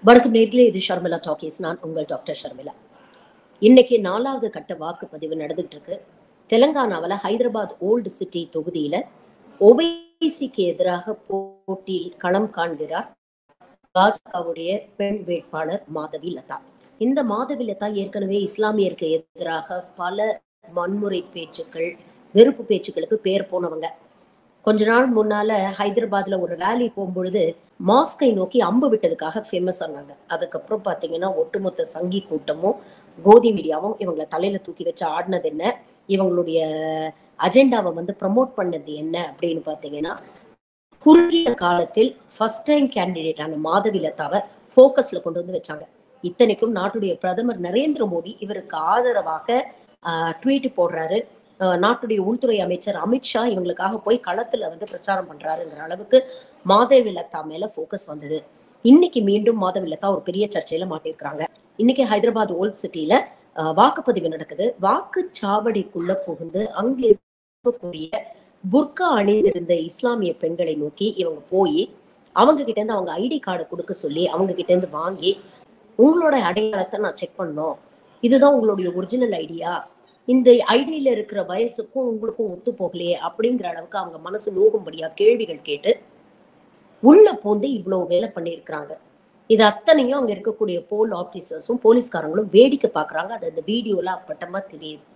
வணக்கம் நேர்களே இது ஷர்மிளா டாக்கீஸ் நான் உங்கள் டாக்டர் ஷர்மிளா இன்னைக்கு நாலாவது கட்ட வாக்குப்பதிவு நடந்துட்டு இருக்கு தெலங்கானாவில் ஹைதராபாத் ஓல்டு சிட்டி தொகுதியில ஒவைசிக்கு எதிராக போட்டியில் களம் காண்கிறார் பாஜகவுடைய பெண் வேட்பாளர் மாதவி லதா இந்த மாதவி லதா ஏற்கனவே இஸ்லாமியருக்கு எதிராக பல வன்முறை பேச்சுக்கள் வெறுப்பு பேச்சுக்களுக்கு பேர் போனவங்க கொஞ்ச நாள் முன்னால ஹைதராபாத்ல ஒரு ரேலி போகும்பொழுது மாஸ்கை நோக்கி அம்பு விட்டதுக்காக ஃபேமஸ் ஆனாங்க அதுக்கப்புறம் பாத்தீங்கன்னா ஒட்டுமொத்த சங்கி கூட்டமும் கோதி மீடியாவும் இவங்களை தலையில தூக்கி வச்சு ஆடினது என்ன இவங்களுடைய அஜெண்டாவை வந்து ப்ரமோட் பண்ணது என்ன அப்படின்னு பாத்தீங்கன்னா குறுகிய காலத்தில் ஃபர்ஸ்ட் டைம் கேண்டிடேட்டான மாதவி லதாவை ஃபோக்கஸ்ல கொண்டு வந்து வச்சாங்க இத்தனைக்கும் நாட்டுடைய பிரதமர் நரேந்திர மோடி இவருக்கு ஆதரவாக ட்வீட் போடுறாரு ஆஹ் நாட்டுடைய உள்துறை அமைச்சர் அமித்ஷா இவங்களுக்காக போய் களத்துல வந்து பிரச்சாரம் பண்றாருங்கிற அளவுக்கு மாதவி லதா மேல ஃபோக்கஸ் வந்தது இன்னைக்கு மீண்டும் மாதவி லதா ஒரு பெரிய சர்ச்சையில மாட்டிருக்கிறாங்க இன்னைக்கு ஹைதராபாத் ஓல்ட் சிட்டில வாக்குப்பதிவு நடக்குது வாக்குச்சாவடிக்குள்ள புகுந்து அங்கே இருக்கக்கூடிய புர்கா அணிந்திருந்த இஸ்லாமிய பெண்களை நோக்கி இவங்க போய் அவங்க கிட்ட இருந்து அவங்க ஐடி கார்டை கொடுக்க சொல்லி அவங்க கிட்ட இருந்து வாங்கி உங்களோட அடையாளத்தை நான் செக் பண்ணோம் இதுதான் உங்களுடைய ஒரிஜினல் ஐடியா இந்த ஐடியில இருக்கிற வயசுக்கும் உங்களுக்கும் ஒத்து போகலையே அப்படிங்கிற அளவுக்கு அவங்க மனசு நோகும்படியா கேள்விகள் கேட்டு உள்ள பூந்து இவ்வளவு வேலை பண்ணியிருக்கிறாங்க இது அத்தனையும் அங்க இருக்கக்கூடிய போல் ஆபீசர்ஸும் போலீஸ்காரங்களும் வேடிக்கை பாக்குறாங்க அது அந்த வீடியோல அப்பட்டமா தெரியுது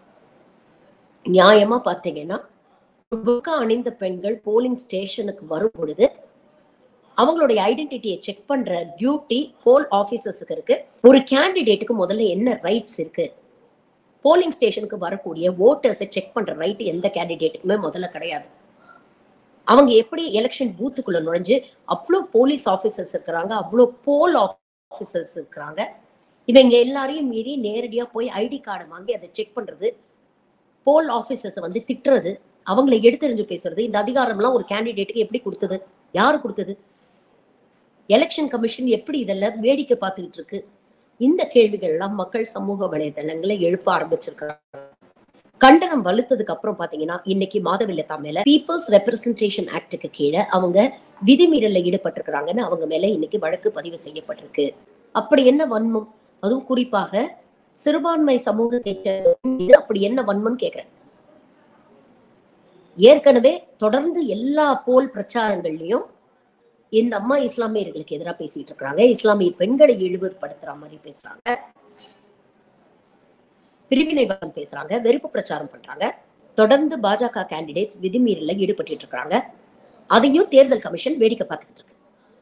நியாயமா பாத்தீங்கன்னா புக்கா அணிந்த பெண்கள் போலிங் ஸ்டேஷனுக்கு வரும் பொழுது அவங்களுடைய ஐடென்டிட்டியை செக் பண்ற டியூட்டி போல் ஆபீசர்ஸுக்கு இருக்கு ஒரு கேண்டிடேட்டுக்கு முதல்ல என்ன ரைட்ஸ் இருக்கு போலிங் ஸ்டேஷனுக்கு வரக்கூடிய ஓட்டர்ஸை செக் பண்ற ரைட் எந்த கேண்டிடேட்டுக்குமே முதல்ல கிடையாது அவங்க எப்படி எலெக்ஷன் பூத்துக்குள்ள நுழைஞ்சு அவ்வளோ போலீஸ் ஆஃபீஸர்ஸ் இருக்கிறாங்க அவ்வளோ போல் ஆஃபீஸர்ஸ் இருக்கிறாங்க இவங்க எல்லாரையும் மீறி நேரடியா போய் ஐடி கார்டை வாங்கி அதை செக் பண்றது போல் ஆஃபீஸர்ஸை வந்து திட்டுறது அவங்கள எடுத்தெறிஞ்சு பேசுறது இந்த அதிகாரம்லாம் ஒரு கேண்டிடேட்டுக்கு எப்படி கொடுத்தது யாரு கொடுத்தது எலெக்ஷன் கமிஷன் எப்படி இதெல்லாம் வேடிக்கை பார்த்துக்கிட்டு இருக்கு இந்த கேள்விகள் எல்லாம் மக்கள் சமூக வலைதளங்களை எழுப்ப ஆரம்பிச்சிருக்கிறாங்க கண்டனம் வலுத்ததுக்கு அப்புறம் பாத்தீங்கன்னா இன்னைக்கு மாதவில்லத்தா மேல பீப்புள்ஸ் ரெப்ரசன்டேஷன் ஆக்டுக்கு கீழே அவங்க விதிமீறல்ல ஈடுபட்டிருக்கிறாங்கன்னு அவங்க மேல இன்னைக்கு வழக்கு பதிவு செய்யப்பட்டிருக்கு அப்படி என்ன வன்மம் அதுவும் குறிப்பாக சிறுபான்மை சமூகத்தை சேர்ந்த அப்படி என்ன வன்மம் கேக்குறேன் ஏற்கனவே தொடர்ந்து எல்லா போல் பிரச்சாரங்கள்லயும் இந்த அம்மா இஸ்லாமியர்களுக்கு எதிராக பேசிட்டு இருக்காங்க இஸ்லாமிய பெண்களை இழிவுபடுத்துற மாதிரி பேசுறாங்க பிரிவினைவாதம் பேசுறாங்க வெறுப்பு பிரச்சாரம் பண்றாங்க தொடர்ந்து பாஜக கேண்டிடேட்ஸ் விதிமீறல ஈடுபட்டு இருக்காங்க அதையும் தேர்தல் கமிஷன் வேடிக்கை பார்த்துட்டு இருக்கு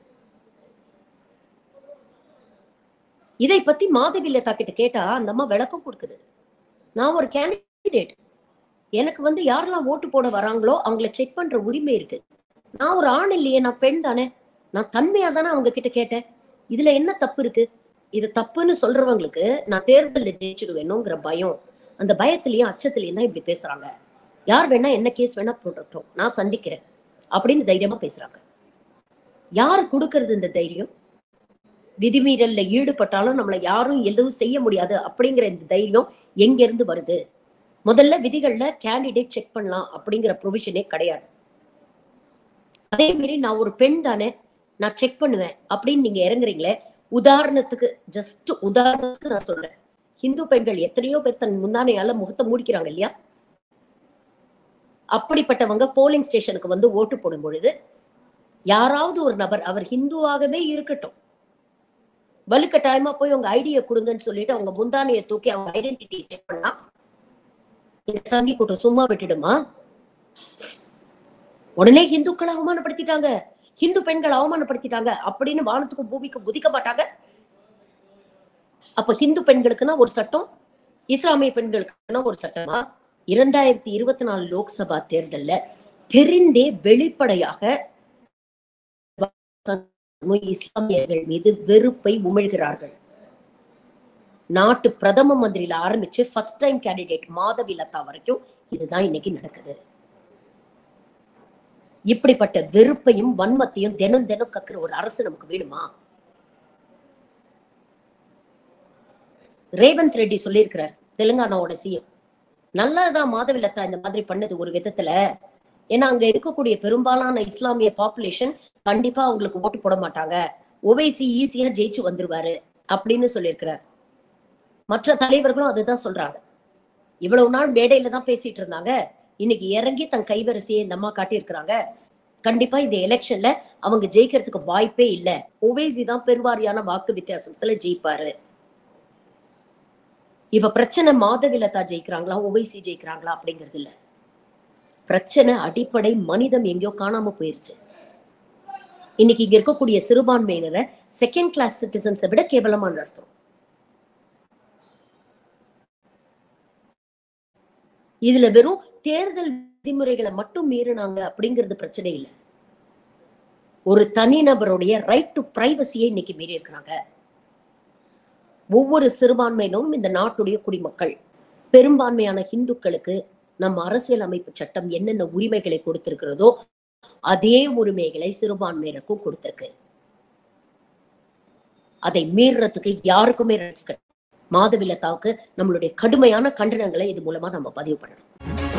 இதை பத்தி மாதவி லதா கிட்ட கேட்டா அந்த அம்மா விளக்கம் கொடுக்குது நான் ஒரு கேண்டிடேட் எனக்கு வந்து யாரெல்லாம் ஓட்டு போட வராங்களோ அவங்கள செக் பண்ற உரிமை இருக்கு நான் ஒரு ஆண் இல்லையே நான் பெண் தானே நான் தன்மையா தானே அவங்க கிட்ட கேட்டேன் இதுல என்ன தப்பு இருக்கு இது தப்புன்னு சொல்றவங்களுக்கு நான் தேர்தலில் ஜெயிச்சிடுவேணுங்கிற பயம் அந்த பயத்திலயும் அச்சத்திலயும் தான் இப்படி பேசுறாங்க யார் வேணா என்ன கேஸ் வேணா போட்டுட்டோம் நான் சந்திக்கிறேன் அப்படின்னு தைரியமா பேசுறாங்க யாரு கொடுக்கறது இந்த தைரியம் விதிமீறல்ல ஈடுபட்டாலும் நம்மளை யாரும் எதுவும் செய்ய முடியாது அப்படிங்கிற இந்த தைரியம் எங்க இருந்து வருது முதல்ல விதிகள்ல கேண்டிடேட் செக் பண்ணலாம் அப்படிங்கிற ப்ரொவிஷனே கிடையாது அதே மாரி நான் ஒரு பெண் தானே நான் செக் பண்ணுவேன் அப்படின்னு நீங்க இறங்குறீங்களே உதாரணத்துக்கு ஜஸ்ட் உதாரணத்துக்கு நான் சொல்றேன் ஹிந்து பெண்கள் எத்தனையோ பேர் தன் முந்தானையால முகத்தை மூடிக்கிறாங்க இல்லையா அப்படிப்பட்டவங்க போலிங் ஸ்டேஷனுக்கு வந்து ஓட்டு போடும் பொழுது யாராவது ஒரு நபர் அவர் ஹிந்துவாகவே இருக்கட்டும் வலுக்கட்டாயமா போய் உங்க ஐடியை கொடுங்கன்னு சொல்லிட்டு அவங்க முந்தானையை தூக்கி அவங்க ஐடென்டிட்டி செக் பண்ணா இந்த சங்கி கூட்டம் சும்மா விட்டுடுமா உடனே ஹிந்துக்களை அவமானப்படுத்திட்டாங்க ஹிந்து பெண்கள் அவமானப்படுத்திட்டாங்க அப்படின்னு வானத்துக்கும் பூமிக்கும் குதிக்க மாட்டாங்க அப்ப ஹிந்து பெண்களுக்குன்னா ஒரு சட்டம் இஸ்லாமிய பெண்களுக்குன்னா ஒரு சட்டமா இரண்டாயிரத்தி இருபத்தி நாலு லோக்சபா தேர்தல்ல தெரிந்தே வெளிப்படையாக இஸ்லாமியர்கள் மீது வெறுப்பை உமிழ்கிறார்கள் நாட்டு பிரதம மந்திரியில ஆரம்பிச்சு first time candidate Madhavi Latha வரைக்கும் இதுதான் இன்னைக்கு நடக்குது இப்படிப்பட்ட வெறுப்பையும் வன்மத்தையும் தினம் தினம் கக்குற ஒரு அரசு நமக்கு வேணுமா ரேவந்த் ரெட்டி சொல்லியிருக்கிறார் தெலுங்கானாவோட சிஎம் நல்லதுதான் மாதவிலத்தா இந்த மாதிரி பண்ணது ஒரு விதத்துல ஏன்னா அங்க இருக்கக்கூடிய பெரும்பாலான இஸ்லாமிய பாப்புலேஷன் கண்டிப்பா அவங்களுக்கு ஓட்டு போட மாட்டாங்க ஓவைசி ஈஸியா ஜெயிச்சு வந்துருவாரு அப்படின்னு சொல்லியிருக்கிறார் மற்ற தலைவர்களும் அதுதான் சொல்றாங்க இவ்வளவு நாள் மேடையில தான் பேசிட்டு இருந்தாங்க இன்னைக்கு இறங்கி தன் கைவரிசையை இந்த அம்மா காட்டியிருக்கிறாங்க கண்டிப்பா இந்த எலெக்ஷன்ல அவங்க ஜெயிக்கிறதுக்கு வாய்ப்பே இல்ல ஓவைசி தான் பெருவாரியான வாக்கு வித்தியாசத்துல ஜெயிப்பாரு இப்ப பிரச்சனை மாதவிலதா ஜெயிக்கிறாங்களா ஓவைசி ஜெயிக்கிறாங்களா அப்படிங்கிறது இல்ல பிரச்சனை அடிப்படை மனிதம் எங்கேயோ காணாம போயிருச்சு இன்னைக்கு இங்க இருக்கக்கூடிய சிறுபான்மையினரை செகண்ட் கிளாஸ் சிட்டிசன்ஸை விட கேவலமா நடத்துறோம் இதுல வெறும் தேர்தல் விதிமுறைகளை மட்டும் மீறினாங்க அப்படிங்கிறது பிரச்சனை இல்லை ஒரு தனிநபருடைய ரைட் டு பிரைவசியை இன்னைக்கு மீறி இருக்கிறாங்க ஒவ்வொரு சிறுபான்மையினரும் இந்த நாட்டுடைய குடிமக்கள் பெரும்பான்மையான இந்துக்களுக்கு நம்ம அரசியல் அமைப்பு சட்டம் என்னென்ன உரிமைகளை கொடுத்திருக்கிறதோ அதே உரிமைகளை சிறுபான்மையினருக்கும் கொடுத்திருக்கு அதை மீறுறதுக்கு யாருக்குமே ரைட்ஸ் கிடையாது மாதவிலத்தாவுக்கு நம்மளுடைய கடுமையான கண்டனங்களை இது மூலமா நம்ம பதிவு பண்ணணும்